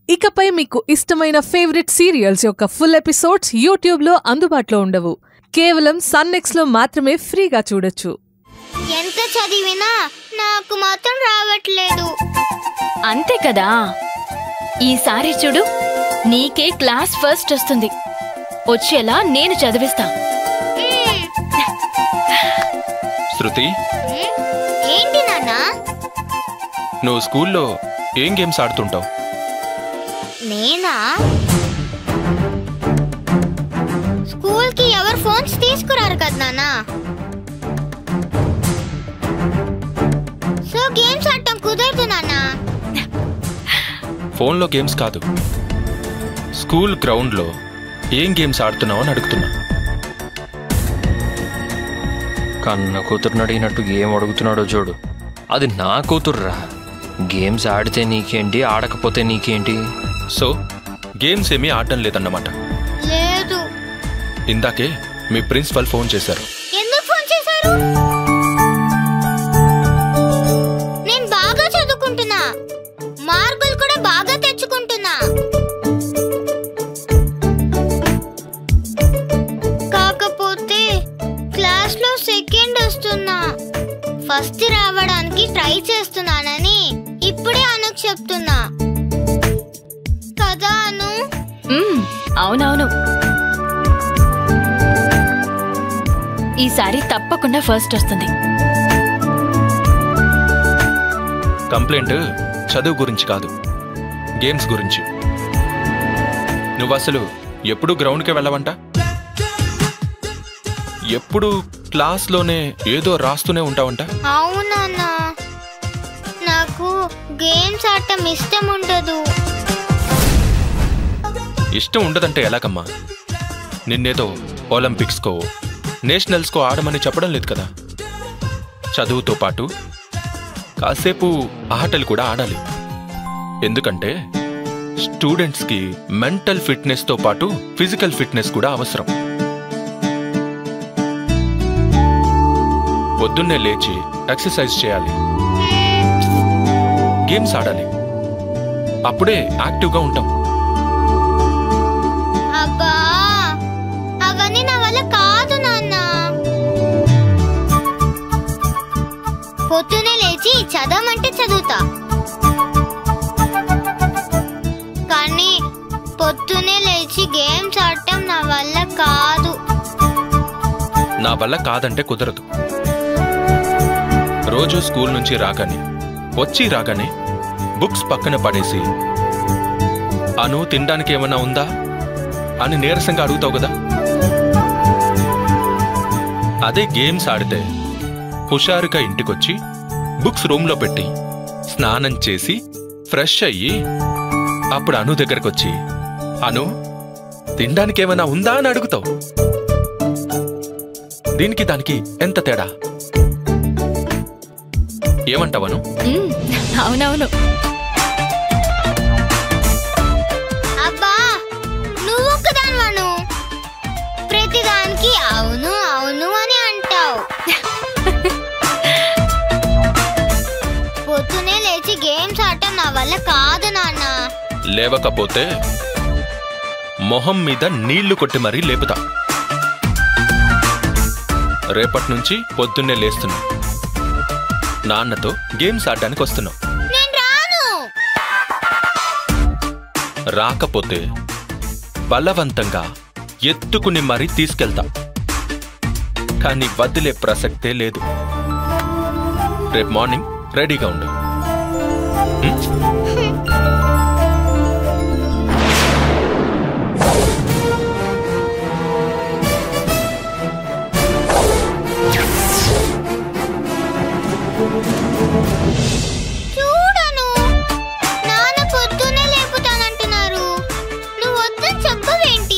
ఇకపై మీకు ఇష్టమైన ఫేవరెట్ సీరియల్స్ యొక్క ఫుల్ ఎపిసోడ్స్ యూట్యూబ్లో అందుబాటులో ఉండవు కేవలం సన్నెక్స్లో మాత్రమే ఫ్రీగా చూడొచ్చు ఎంత చదివినా నాకు మాత్రం రావట్లేదు అంతే కదా ఈసారి చూడు నీకే క్లాస్ ఫస్ట్ వస్తుంది వచ్చేలా నేను చదివిస్తా మ్మ్. శృతి మ్మ్. ఏంటి నాన్న నువ్వు స్కూల్లో ఏం గేమ్స్ ఆడుతుంటావు నేనా స్కూల్ కి ఎవరు ఫోన్స్ తీసుకురారు కదా నాన్న సో గేమ్స్ ఆడటం కుదరదు నాన్న ఫోన్లో గేమ్స్ కాదు స్కూల్ గ్రౌండ్లో ఏం గేమ్స్ ఆడుతున్నావు అని అడుగుతున్నా కన్న కూతురుని అడిగినట్టు ఏం అడుగుతున్నాడో చూడు అది నా కూతుర్రా గేమ్స్ ఆడితే నీకేంటి ఆడకపోతే నీకేంటి సో గేమ్స్ ఏమీ ఆడటం లేదన్నమాట లేదు ఇందాకే మీ ప్రిన్సిపల్ ఫోన్ చేశారు ఎందుకు ఫోన్ చేశారు నేను బాగా చదువుకుంటున్నా మార్కులు కూడా బాగా తెచ్చుకుంటున్నా కాకపోతే క్లాస్ లో సెకండ్ వస్తున్నా ఫస్ట్ రావడానికి ట్రై చేస్తున్నానని ఇప్పుడే అనుకు చెప్తున్నా కదా అను మ్మ్, అవునవును ఈసారి తప్పకుండా ఫస్ట్ వస్తుంది కంప్లైంట్ చదువు గురించి కాదు గేమ్స్ గురించి నువ్వు అసలు ఎప్పుడు గ్రౌండ్కి వెళ్ళవంట ఎప్పుడు క్లాస్లోనే ఏదో రాస్తూనే ఉంటావంట అవునన్నా నాకు గేమ్స్ ఆడటం ఇష్టం ఉండదు ఇష్టం ఉండదంటే ఎలాగమ్మా నిన్నేదో ఒలింపిక్స్కో నేషనల్స్కో ఆడమని చెప్పడం లేదు కదా చదువుతో పాటు కాసేపు ఆటలు కూడా ఆడాలి ఎందుకంటే స్టూడెంట్స్కి మెంటల్ ఫిట్నెస్తో పాటు ఫిజికల్ ఫిట్నెస్ కూడా అవసరం పొద్దున్నే లేచి ఎక్సర్సైజ్ చేయాలి గేమ్స్ ఆడాలి అప్పుడే యాక్టివ్గా ఉంటాం అబ్బా అవన్నీ నా వల్ల కాదు నాన్న పొద్దునే లేచి చదవమంటే చదువుతా కానీ పొద్దునే లేచి గేమ్స్ ఆడటం నా వల్ల కాదు నా వల్ల కాదంటే కుదరదు రోజు స్కూల్ నుంచి రాగానే వచ్చి రాగానే బుక్స్ పక్కన పడేసి అను తినడానికి ఏమన్నా ఉందా అని నీరసంగా అడుగుతావు కదా అదే గేమ్స్ ఆడితే హుషారుగా ఇంటికొచ్చి బుక్స్ రూమ్లో పెట్టి స్నానం చేసి ఫ్రెష్ అయ్యి అప్పుడు అను దగ్గరకు వచ్చి అను తినడానికి ఏమైనా ఉందా అని అడుగుతావు దీనికి దానికి ఎంత తేడా ఏమంటావను మ్మ్, అవునవును అబ్బా నువ్వు ఒక్కదానివాను ప్రతిదానికి అవును అవును అని అంటావు పొద్దునే లేచి గేమ్స్ ఆడటం నా వల్ల కాదు నాన్న లేవకపోతే మొహం మీద నీళ్లు కొట్టి మరీ లేపుతా రేపటి నుంచి పొద్దున్నే లేస్తున్నా నాన్నతో గేమ్స్ ఆడడానికి వస్తున్నావు నేను రాను రాకపోతే బలవంతంగా ఎత్తుకుని మరీ తీసుకెళ్తా కానీ వదిలే ప్రసక్తే లేదు రేపు మార్నింగ్ రెడీగా ఉండు ఉం? చూడను నాన్న పొద్దునే లేపుతానంటున్నారు నువ్వు వద్దని చెప్పవేంటి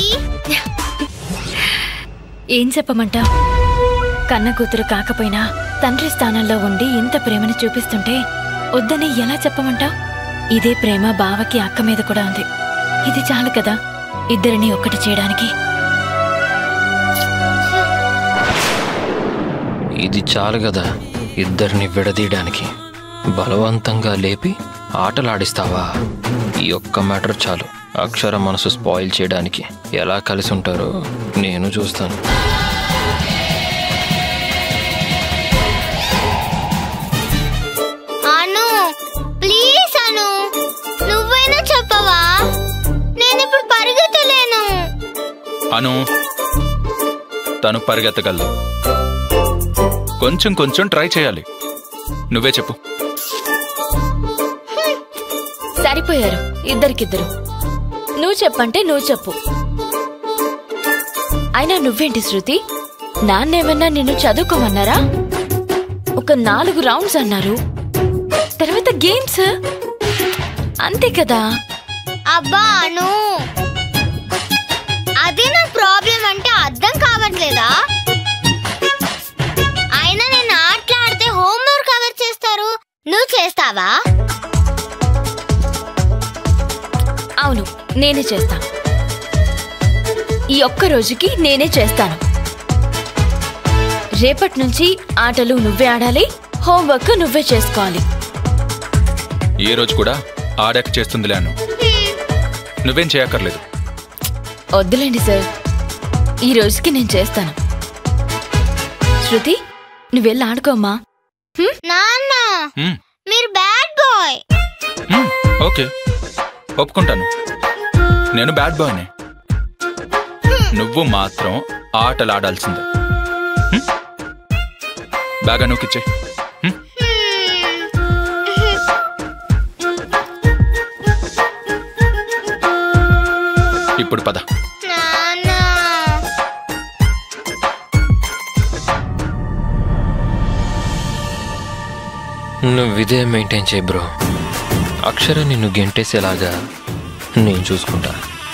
ఏం చెప్పమంటా కన్న కూతురు కాకపోయినా తండ్రి స్థానంలో ఉండి ఇంత ప్రేమను చూపిస్తుంటే వద్దని ఎలా చెప్పమంటా ఇదే ప్రేమ బావకి అక్క మీద కూడా ఉంది ఇది చాలు కదా ఇద్దరిని ఒక్కటి చేయడానికి ఇది చాలు కదా ఇద్దరిని విడదీయడానికి బలవంతంగా లేపి ఆటలాడిస్తావా ఈ ఒక్క మ్యాటర్ చాలు అక్షర మనసు స్పాయిల్ చేయడానికి ఎలా కలిసి ఉంటారో నేను చూస్తాను అను ప్లీజ్ అను నువ్వైనా చెప్పవా నేను ఇప్పుడు పరిగెత్తలేను అను తను పరిగెత్తగలదు కొంచెం కొంచెం ట్రై చేయాలి నువ్వే చెప్పు సరిపోయారు ఇద్దరికిద్దరు నువ్వు చెప్పంటే నువ్వు చెప్పు అయినా నువ్వేంటి శృతి నాన్నేమన్నా నిన్ను చదువుకోమన్నారా ఒక నాలుగు రౌండ్స్ అన్నారు తర్వాత గేమ్స్ అంతే కదా అబ్బా అను అదే నా ప్రాబ్లం అంటే అర్థం కావట్లేదా అయినా నేను ఆటలాడితే హోంవర్క్ ఎవరు చేస్తారు నువ్వు చేస్తావా అవును నేనే చేస్తా ఈ ఒక్క రోజుకి నేనే చేస్తాను రేపటి నుంచి ఆటలు నువ్వే ఆడాలి హోంవర్క్ నువ్వే చేసుకోవాలి ఏ రోజు కూడా ఆడాక చేస్తుందిలే అను నువ్వేం చేయక్కర్లేదు వద్దులేండి సార్ ఈ రోజుకి నేను చేస్తాను శృతి నువ్వెళ్ళి ఆడుకోమ్మా నాన్న మ్మ్, మీరు బ్యాడ్ బాయ్ మ్మ్, ఓకే ఒప్పుకుంటాను నేను బ్యాడ్ బాయ్ని నువ్వు మాత్రం ఆటలు ఆడాల్సిందే మ్మ్? బాగా నూకిచ్చే ఇప్పుడు పద నాన్న నువ్వు ఇదే మెయింటైన్ చేయి బ్రో అక్షర నిన్ను గెంటేసేలాగా నేను చూసుకుంటా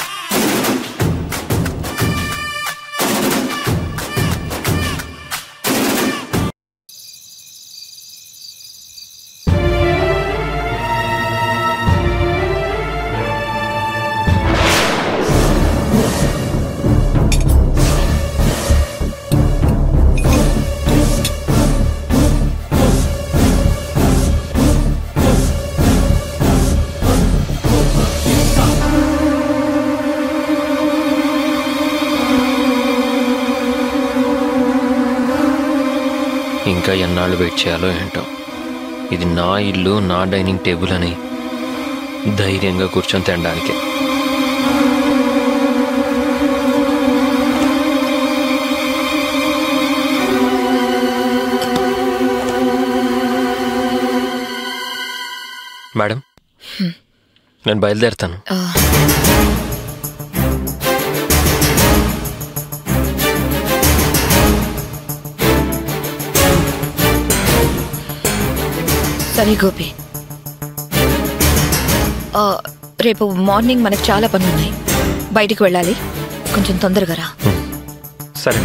ఇంకా ఎన్నాళ్ళు వెయిట్ చేయాలో ఏంటో ఇది నా ఇల్లు నా డైనింగ్ టేబుల్ అని ధైర్యంగా కూర్చొని తినడానికి మేడం నేను బయలుదేరుతాను సరే గోపి ఆ, రేపు మార్నింగ్ మనకు చాలా పనులు ఉన్నాయి బయటికి వెళ్ళాలి కొంచెం తొందరగా రా సరే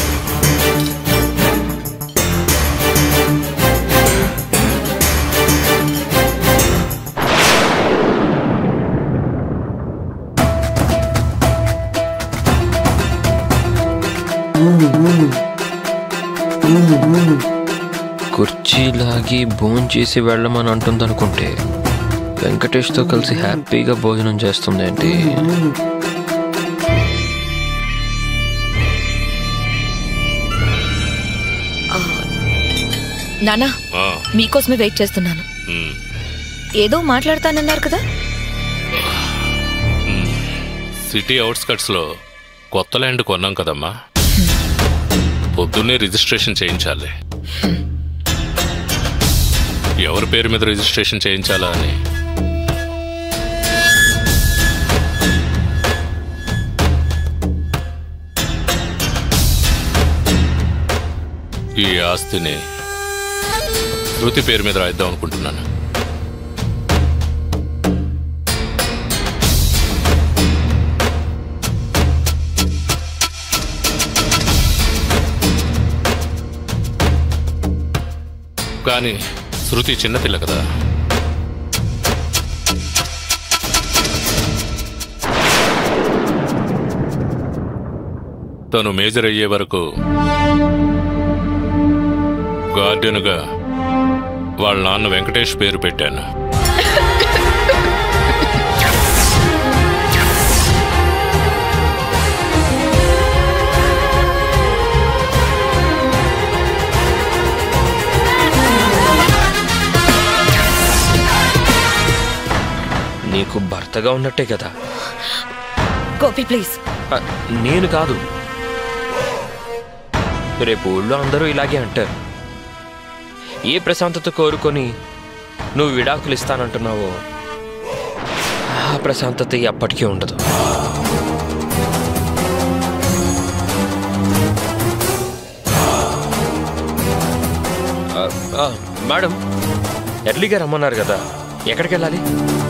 కుర్చీ లాగి భోజనం చేసి వెళ్ళమని అంటుందనుకుంటే వెంకటేష్తో కలిసి హ్యాపీగా భోజనం చేస్తుందేంటి నానా ఆ, మీకోసమే వెయిట్ చేస్తున్నాను ఉమ్, ఏదో మాట్లాడతానన్నారు కదా సిటీ అవుట్స్కట్స్ లో కొత్త ల్యాండ్ కొన్నాం కదమ్మా పొద్దున్నే రిజిస్ట్రేషన్ చేయించాలి ఎవరి పేరు మీద రిజిస్ట్రేషన్ చేయించాలా అని ఈ ఆస్తిని శృతి పేరు మీద రాయిద్దాం అనుకుంటున్నాను కానీ శృతి చిన్నపిల్ల కదా తను మేజర్ అయ్యే వరకు గార్డెన్గా వాళ్ళ నాన్న వెంకటేష్ పేరు పెట్టాను నీకు భర్తగా ఉన్నట్టే కదా గోపి ప్లీజ్ ఆ, నేను కాదు రేపు ఊళ్ళో అందరూ ఇలాగే అంటారు ఏ ప్రశాంతత కోరుకొని నువ్వు విడాకులు ఇస్తానంటున్నావో ఆ ప్రశాంతత ఎప్పటికీ ఉండదు ఆ, ఆ, మేడం ఎర్లీగా రమ్మన్నారు కదా ఎక్కడికి వెళ్ళాలి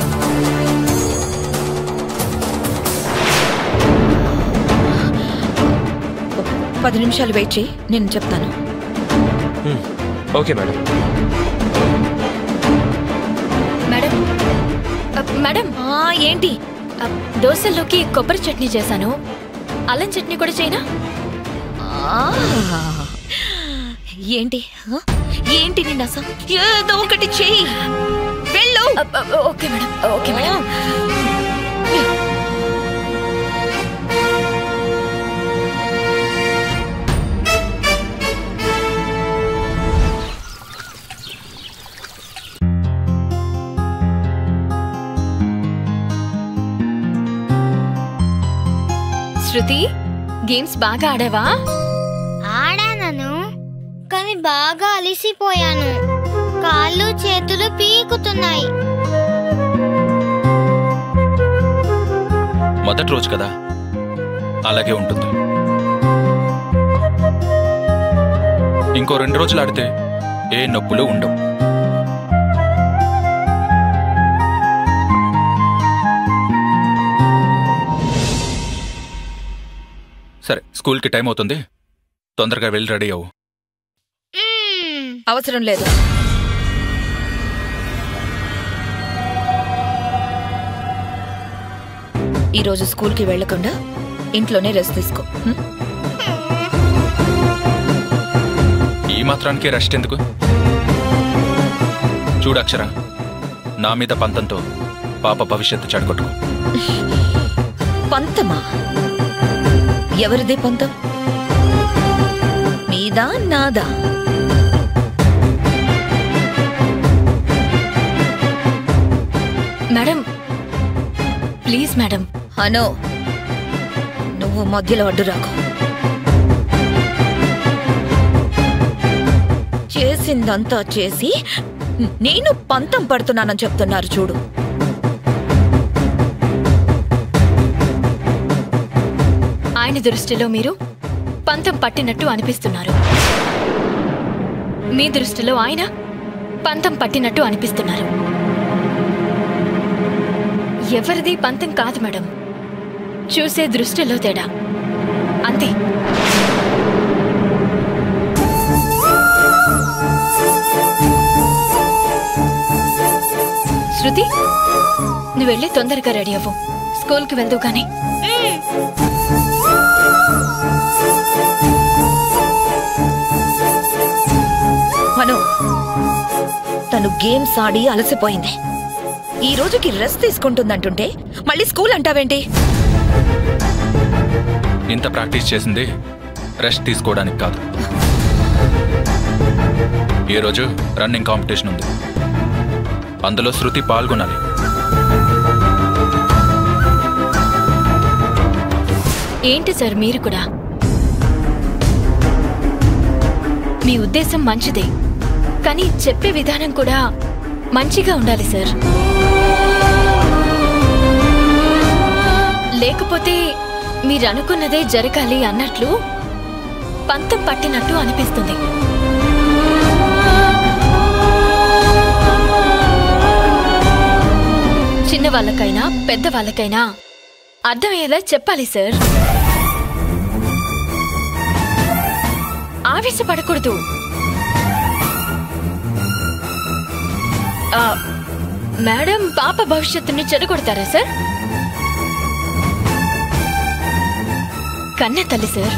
పది నిమిషాలు వెయిట్ చేయి నేను చెప్తాను హ్మ్, ఓకే మేడం మేడం అ, మేడం ఆ, ఏంటి అ, దోశల్లోకి కొబ్బరి చట్నీ చేశాను అల్లం చట్నీ కూడా చేయనా ఆ, ఏంటి ఆ? ఏంటి నిన్న అసలు ఏదో ఒకటి చెయ్యి వెళ్ళు అ, అ, okay madam okay madam Shruti games బాగా ఆడావా ఆడానను కానీ బాగా అలిసిపోయాను కాళ్ళు చేతులు పీకుతున్నాయి మొదటి రోజు కదా అలాగే ఉంటుంది ఇంకో రెండు రోజులు ఆడితే ఏ నొప్పులు ఉండవు సరే స్కూల్కి టైం అవుతుంది తొందరగా వెళ్ళి రెడీ అవ్వు మ్మ్. అవసరం లేదు ఈరోజు స్కూల్కి వెళ్లకుండా ఇంట్లోనే రెస్ట్ తీసుకో హ్మ్? ఈ మాత్రానికి రెస్ట్ ఎందుకు చూడు అక్షర నా మీద పంతంతో పాప భవిష్యత్తు చెడగొట్టుకో పంతమా ఎవరిదే పంతం మీదా నాదా మేడం ప్లీజ్ మేడం అనో నువ్వు మధ్యలో అడ్డు రాకు చేసిందంతా చేసి నేను పంతం పడుతున్నానని చెప్తున్నారు చూడు ఆయన దృష్టిలో మీరు పంతం పట్టినట్టు అనిపిస్తున్నారు మీ దృష్టిలో ఆయన పంతం పట్టినట్టు అనిపిస్తున్నారు ఎవరిది పంతం కాదు మేడం చూసే దృష్టిలో తేడా అంతే శృతి నువ్వు వెళ్ళి తొందరగా రెడీ అవ్వు స్కూల్కి వెళ్దు కానీ అను తను గేమ్స్ ఆడి అలసిపోయింది ఈ రోజుకి రెస్ట్ తీసుకుంటుందంటుంటే మళ్ళీ స్కూల్ అంటావేంటి ఇంత ప్రాక్టీస్ చేసింది రెస్ట్ తీసుకోవడానికి కాదు ఈరోజు రన్నింగ్ కాంపిటీషన్ ఉంది అందులో శృతి పాల్గొనాలి ఏంటి సార్ మీరు కూడా మీ ఉద్దేశం మంచిదే కానీ చెప్పే విధానం కూడా మంచిగా ఉండాలి సార్ లేకపోతే మీరు అనుకున్నదే జరగాలి అన్నట్లు పంతం పట్టినట్టు అనిపిస్తుంది చిన్న వాళ్ళకైనా పెద్ద వాళ్ళకైనా అర్థమయ్యేలా చెప్పాలి సార్ ఆవేశపడకూడదు ఆ, మేడం పాప భవిష్యత్తుని చెడగొడతారా సార్ కన్న తల్లి సార్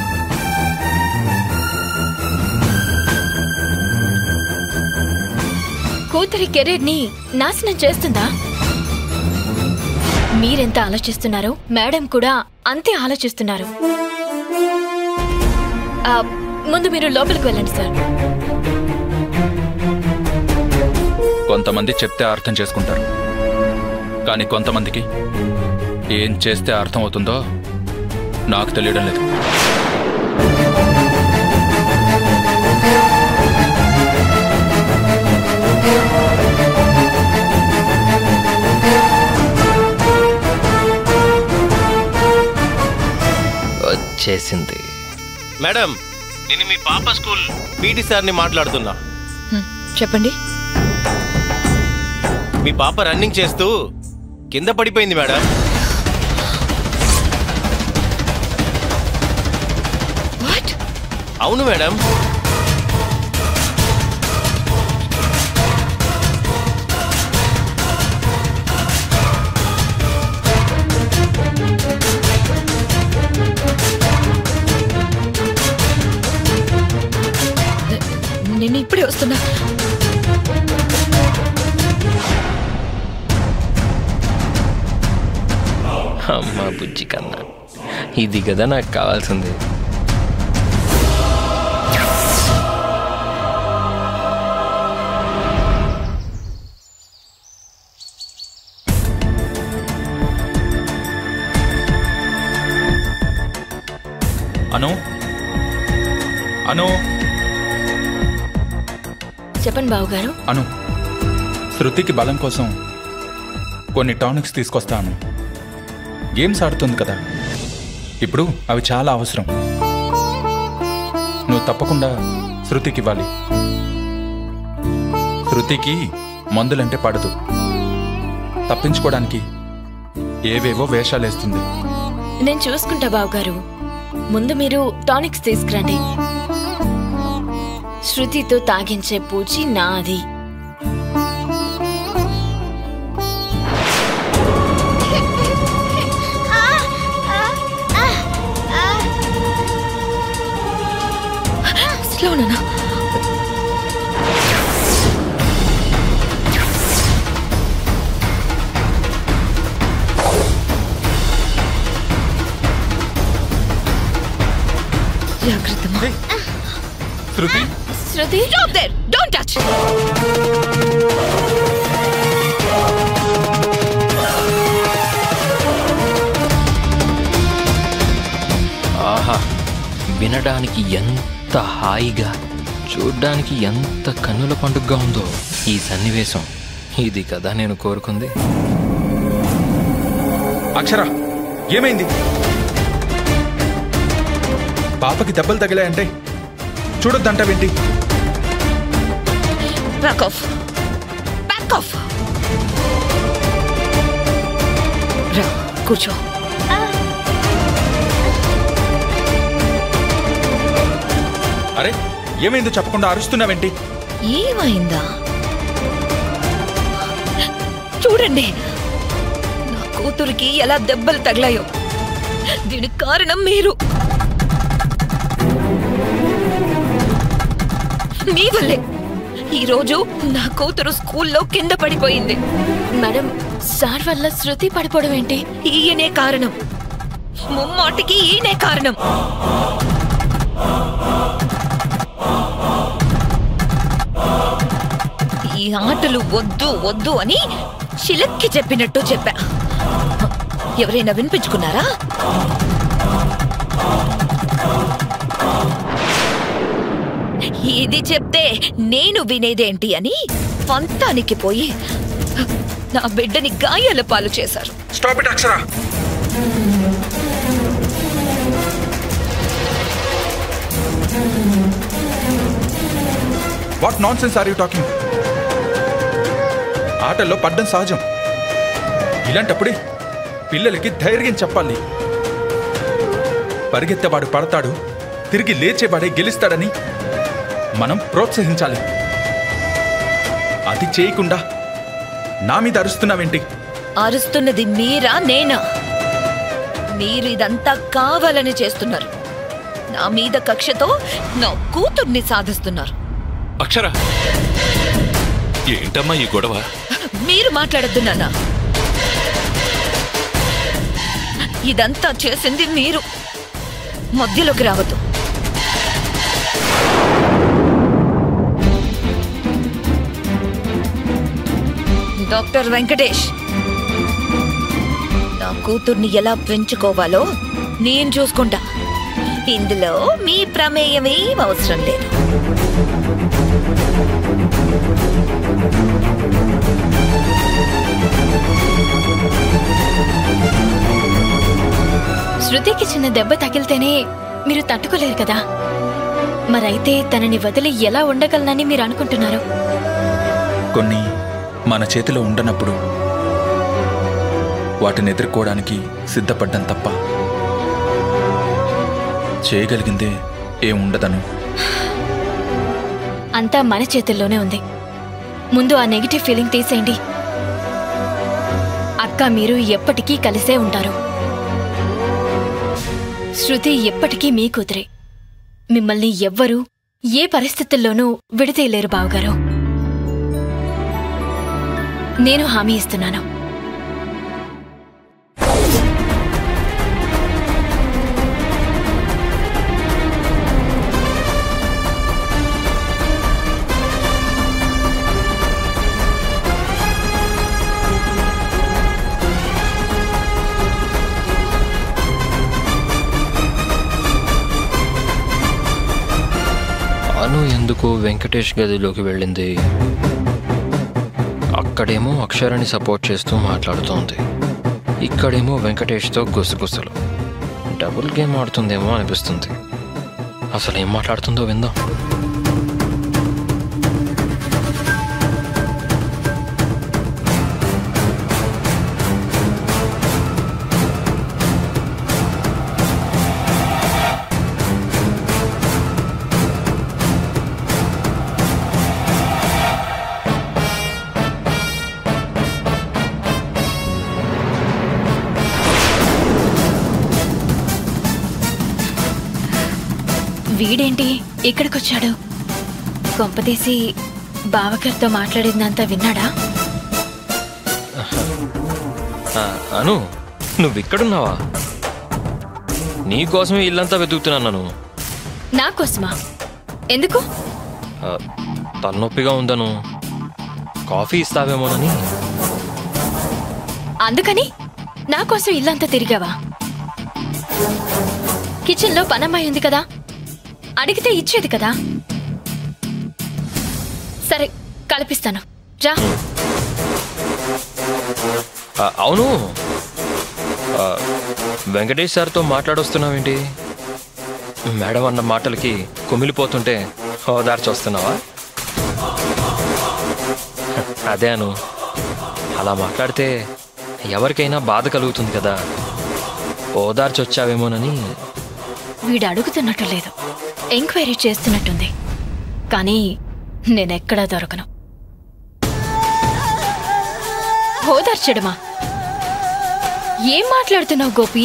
కూతురి కెరీర్ ని నాశనం చేస్తుందా మీరెంత ఆలోచిస్తున్నారో మేడం కూడా అంతే ఆలోచిస్తున్నారు ఆ, ముందు మీరు లోపలికి వెళ్ళండి సార్ కొంతమంది చెప్తే అర్థం చేసుకుంటారు కానీ కొంతమందికి ఏం చేస్తే అర్థమవుతుందో నాకు తెలియడం లేదు వచ్చేసింది మేడం నేను మీ పాప స్కూల్ పీటీ సార్ని మాట్లాడుతున్నా హ్మ్, చెప్పండి మీ పాప రన్నింగ్ చేస్తూ కింద పడిపోయింది మేడం వాట్ అవును మేడం నేను ఇప్పుడే వస్తున్నా అమ్మ బుజ్జి కన్నా ఇది కదా నాకు కావాల్సింది అను అను చెప్పండి బావగారు అను శృతికి బలం కోసం కొన్ని టానిక్స్ తీసుకొస్తాను గేమ్స్ ఆడుతుంది కదా ఇప్పుడు అవి చాలా అవసరం నువ్వు తప్పకుండా శృతికి ఇవ్వాలి శృతికి మందులంటే పడదు తప్పించుకోవడానికి ఏవేవో వేషాలేస్తుంది నేను చూసుకుంటా బావగారు ముందు మీరు టానిక్స్ తీసుకురండి శృతితో తాగించే పూచి నాది స్లోనా జాగ్రత్త Shruti Shruti stop there don't touch ఆహా వినడానికి ఎంత హాయిగా చూడ్డానికి ఎంత కన్నుల పండుగగా ఉందో ఈ సన్నివేశం ఇది కదా నేను కోరుకుంది అక్షర ఏమైంది పాపకి దెబ్బలు తగిలాయంటే చూడొద్దంటావేంటి బ్యాక్ ఆఫ్ బ్యాక్ ఆఫ్ రా కూర్చో అరే ఏమైందో చెప్పకుండా అరుస్తున్నావేంటి ఏమైందా చూడండి నా కూతురికి ఎలా దెబ్బలు తగిలాయో దీనికి కారణం మీరు మీ వల్లే ఈరోజు నా కూతురు స్కూల్లో కింద పడిపోయింది మేడం సార్ వల్ల శృతి పడిపోవడం ఏంటి ఈయనే కారణం ముమ్మాటికి ఈయనే కారణం ఈ ఆటలు వద్దు వద్దు అని చిలక్కి చెప్పినట్టు చెప్పా ఎవరైనా వినిపించుకున్నారా ఇది చెప్తే నేను వినేదేంటి అని పంతానికి పోయి నా బిడ్డని గాయాల పాలు చేశారు stop it Akshara what nonsense are you talking ఆటల్లో పడ్డం సహజం ఇలాంటప్పుడే పిల్లలకి ధైర్యం చెప్పాలి పరిగెత్తేవాడు పడతాడు తిరిగి లేచేవాడే గెలుస్తాడని మనం ప్రోత్సహించాలి అది చేయకుండా నా మీద అరుస్తున్నావేంటి అరుస్తున్నది మీరా నేనా మీరు ఇదంతా కావాలని చేస్తున్నారు నా మీద కక్షతో నా కూతుర్ని సాధిస్తున్నారు అక్షర ఏంటమ్మా ఈ గొడవ మీరు మాట్లాడద్దు నాన్న ఇదంతా చేసింది మీరు మధ్యలోకి రావద్దు డాక్టర్ వెంకటేష్ నా కూతుర్ని ఎలా పెంచుకోవాలో నేను చూసుకుంటా ఇందులో మీ ప్రమేయం ఏం అవసరం లేదు శృతికి చిన్న దెబ్బ తగిలితేనే మీరు తట్టుకోలేరు కదా మరైతే తనని వదిలి ఎలా ఉండగలనని మీరు అనుకుంటున్నారు కొన్ని మన చేతిలో ఉండనప్పుడు వాటిని ఎదుర్కోవడానికి సిద్ధపడ్డం తప్ప చేయగలిగిందే ఏం ఉండదను అంతా మన చేతుల్లోనే ఉంది ముందు ఆ నెగిటివ్ ఫీలింగ్ తీసేయండి అక్క మీరు ఎప్పటికీ కలిసే ఉంటారు శృతి ఎప్పటికీ మీ కూతురే మిమ్మల్ని ఎవ్వరూ ఏ పరిస్థితుల్లోనూ విడతీయలేరు బావగారు నేను హామీ ఇస్తున్నాను అను ఎందుకు వెంకటేష్ గదిలోకి వెళ్ళింది అక్కడేమో అక్షరాన్ని సపోర్ట్ చేస్తూ మాట్లాడుతోంది ఇక్కడేమో వెంకటేష్తో గుసగుసలు డబుల్ గేమ్ ఆడుతుందేమో అనిపిస్తుంది అసలు ఏం మాట్లాడుతుందో విందాం వీడేంటి ఇక్కడికొచ్చాడు కొంపతీసి బావగారితో మాట్లాడిందంతా విన్నాడా ఆ, అను నువ్వు ఇక్కడున్నావా నీకోసమే ఇల్లంతా వెతుకుతున్నాను నన్ను నా కోసమా ఎందుకు ఆ, తలనొప్పిగా ఉందను కాఫీ ఇస్తావేమోనని అందుకని నా కోసం ఇల్లంతా తిరిగావా కిచెన్లో పనమ్మాయి ఉంది కదా అడిగితే ఇచ్చేది కదా సరే కల్పిస్తాను రా ఆ, అవును ఆ, వెంకటేష్ సార్తో మాట్లాడొస్తున్నావేంటి మేడం అన్న మాటలకి కుమిలిపోతుంటే ఓదార్చి వస్తున్నావా అదే అను అలా మాట్లాడితే ఎవరికైనా బాధ కలుగుతుంది కదా ఓదార్చి వచ్చావేమోనని వీడు అడుగుతున్నట్టు లేదు ఎంక్వైరీ చేస్తున్నట్టుంది కానీ నేనెక్కడా దొరకను హోదార్చడమా ఏం మాట్లాడుతున్నావు గోపి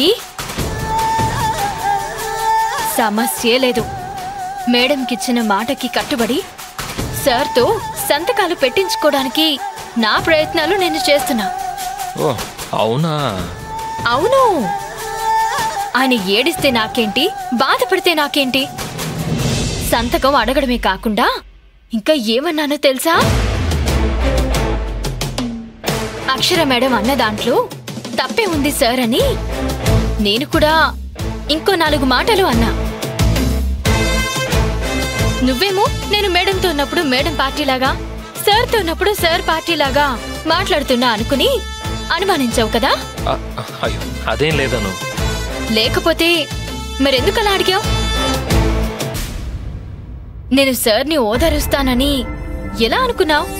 సమస్యే లేదు మేడంకిచ్చిన మాటకి కట్టుబడి సార్తో సంతకాలు పెట్టించుకోవడానికి నా ప్రయత్నాలు నేను చేస్తున్నా ఓ అవునా అవును ఆయన ఏడిస్తే నాకేంటి బాధపడితే నాకేంటి సంతకం అడగడమే కాకుండా ఇంకా ఏమన్నానో తెలుసా అక్షర మేడం అన్న దాంట్లో తప్పే ఉంది సార్ అని నేను కూడా ఇంకో నాలుగు మాటలు అన్నా నువ్వేమో నేను మేడంతో ఉన్నప్పుడు మేడం పార్టీలాగా సార్తో ఉన్నప్పుడు సార్ పార్టీలాగా మాట్లాడుతున్నా అనుకుని అనుమానించావు కదా ఆ, అయ్యో అదేం లేదను లేకపోతే మరెందుకు అలా అడిగావు నేను సార్ని ఓదారుస్తానని ఎలా అనుకున్నావు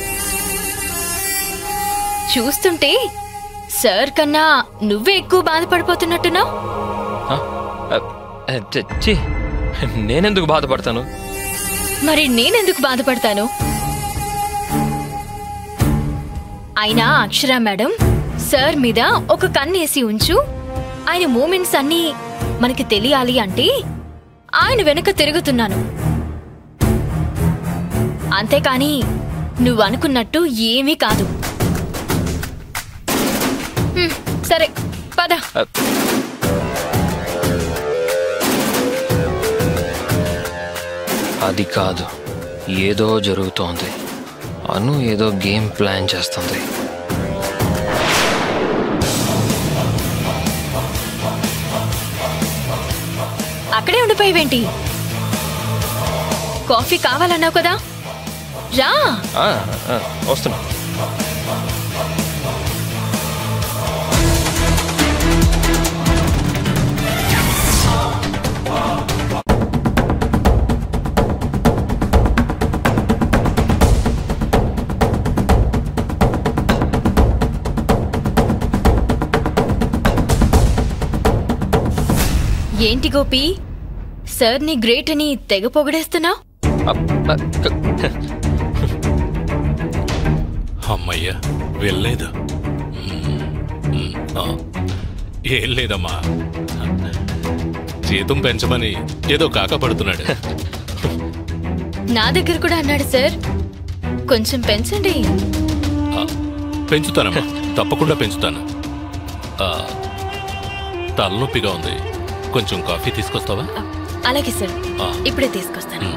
చూస్తుంటే సార్ కన్నా నువ్వే ఎక్కువ బాధపడిపోతున్నట్టున్నావు ఆ, ఆ, ఛీ, ఛీ, నేనెందుకు బాధపడతాను మరి నేనెందుకు బాధపడతాను అయినా అక్షర మేడం సార్ మీద ఒక కన్నేసి ఉంచు ఆయన మూమెంట్స్ అన్నీ మనకి తెలియాలి అంటే ఆయన వెనుక తిరుగుతున్నాను అంతేకాని నువ్వు అనుకున్నట్టు ఏమీ కాదు హ్మ్, సరే పద ఆ, అది కాదు ఏదో జరుగుతోంది అను ఏదో గేమ్ ప్లాన్ చేస్తుంది ఉండిపోయావేంటి కాఫీ కావాలన్నావు కదా రా ఆ, ఆ, వస్తున్నా ఏంటి గోపి సార్ నీ గ్రేట్ అని తెగ పొగడేస్తున్నావు అప్, ఆ, క- అమ్మయ్యా వెళ్ళలేదు మ్మ్. మ్మ్. ఆ. ఏం లేదమ్మా జీతం పెంచమని ఏదో కాక పడుతున్నాడు నా దగ్గర కూడా అన్నాడు సార్ కొంచెం పెంచండి ఆ, పెంచుతానమ్మా తప్పకుండా పెంచుతాను ఆ, తలనొప్పిగా ఉంది కొంచెం కాఫీ తీసుకొస్తావా అలాగే సార్ ఆ. ఇప్పుడే తీసుకొస్తాను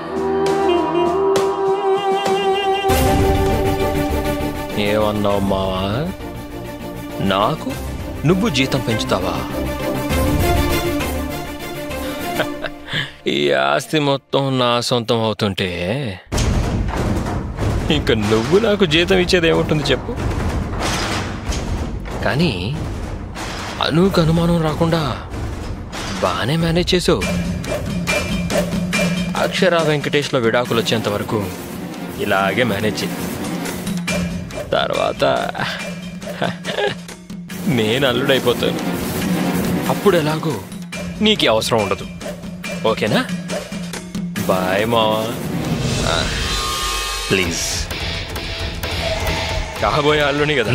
ఏమన్నావు మావా నాకు నువ్వు జీతం పెంచుతావా ఈ ఆస్తి మొత్తం నా సొంతం అవుతుంటే ఇక నువ్వు నాకు జీతం ఇచ్చేది ఏముంటుంది చెప్పు కానీ అనుకు అనుమానం రాకుండా బాగానే మేనేజ్ చేసావు అక్షర వెంకటేష్లో విడాకులు వచ్చేంత వరకు ఇలాగే మేనేజ్ చేయి తర్వాత నేను అల్లుడైపోతాను అప్పుడు ఎలాగో నీకు ఈ అవసరం ఉండదు ఓకేనా బాయ్ మావా ఆ, ప్లీజ్ కాబోయే అల్లుని కదా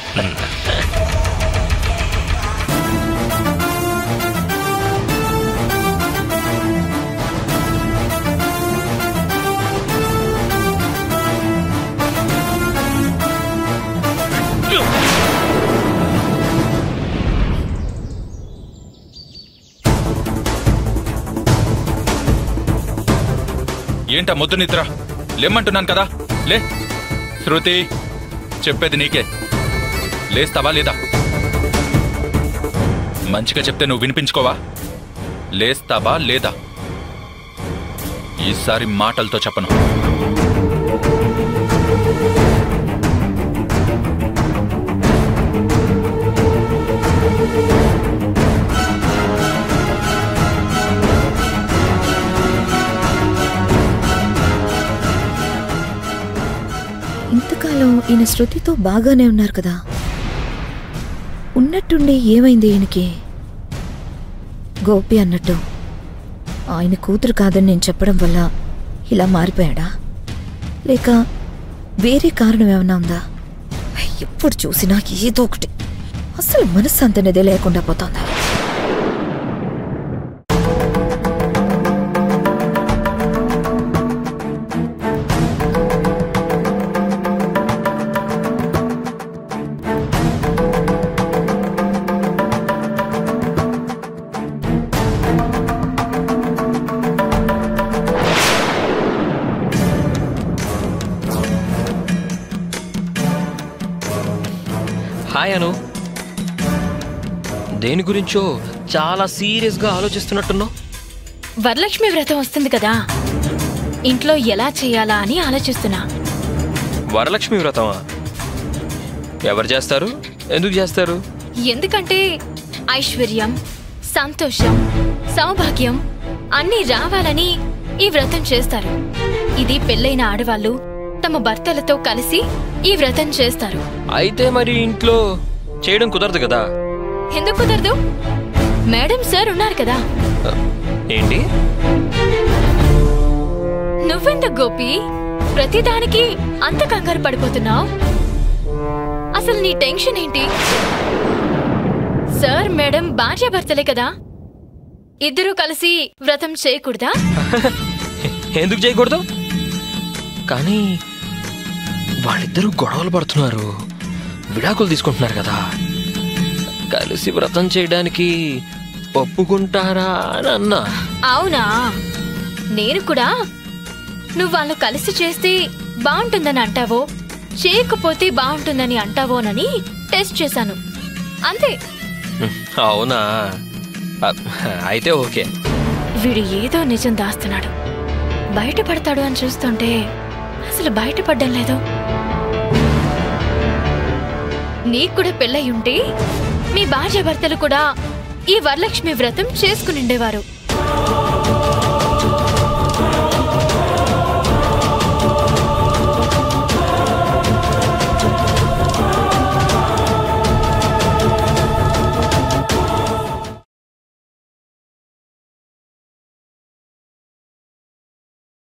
ఏంటా మొద్దు నిద్ర లేమంటున్నాను కదా లే శృతి చెప్పేది నీకే లేస్తావా లేదా మంచిగా చెప్తే నువ్వు వినిపించుకోవా లేస్తావా లేదా ఈసారి మాటలతో చెప్పను ఇంతకాలం ఈయన శృతితో బాగానే ఉన్నారు కదా ఉన్నట్టుండి ఏమైంది ఈయనకి గోపి అన్నట్టు ఆయన కూతురు కాదని నేను చెప్పడం వల్ల ఇలా మారిపోయాడా లేక వేరే కారణం ఏమైనా ఉందా ఎప్పుడు చూసినా ఏదో ఒకటి అసలు మనశ్శాంతనేదే లేకుండా పోతోందా హాయ్ అను దేని గురించో చాలా సీరియస్గా ఆలోచిస్తున్నట్టున్నావు వరలక్ష్మి వ్రతం వస్తుంది కదా ఇంట్లో ఎలా చేయాలా అని ఆలోచిస్తున్నా వరలక్ష్మి వ్రతమా ఎవరు చేస్తారు ఎందుకు చేస్తారు ఎందుకంటే ఐశ్వర్యం సంతోషం సౌభాగ్యం అన్నీ రావాలని ఈ వ్రతం చేస్తారు ఇది పెళ్ళైన ఆడవాళ్ళు తమ భర్తలతో కలిసి ఈ వ్రతం చేస్తారు అయితే మరి ఇంట్లో చేయడం కుదరదు కదా ఎందుకు కుదరదు మేడం సార్ ఉన్నారు కదా ఏంటి నువ్వెంత గోపి ప్రతిదానికి అంత కంగారు పడిపోతున్నావు అసలు నీ టెన్షన్ ఏంటి సార్ మేడం భార్యాభర్తలే కదా ఇద్దరూ కలిసి వ్రతం చేయకూడదా ఎందుకు చేయకూడదు కానీ వాళ్ళిద్దరూ గొడవలు పడుతున్నారు విడాకులు తీసుకుంటున్నారు కదా కలిసి వ్రతం చేయడానికి ఒప్పుకుంటారా అని అన్నా అవునా నేను కూడా నువ్వు వాళ్ళు కలిసి చేస్తే బాగుంటుందని అంటావో చేయకపోతే బాగుంటుందని అంటావోనని టెస్ట్ చేశాను అంతే అవునా అ- అయితే ఓకే వీడు ఏదో నిజం దాస్తున్నాడు బయటపడతాడు అని చూస్తుంటే అసలు బయటపడ్డం లేదు నీకు కూడా పెళ్ళయి ఉంటే మీ భార్య భర్తలు కూడా ఈ వరలక్ష్మి వ్రతం చేసుకుని ఉండేవారు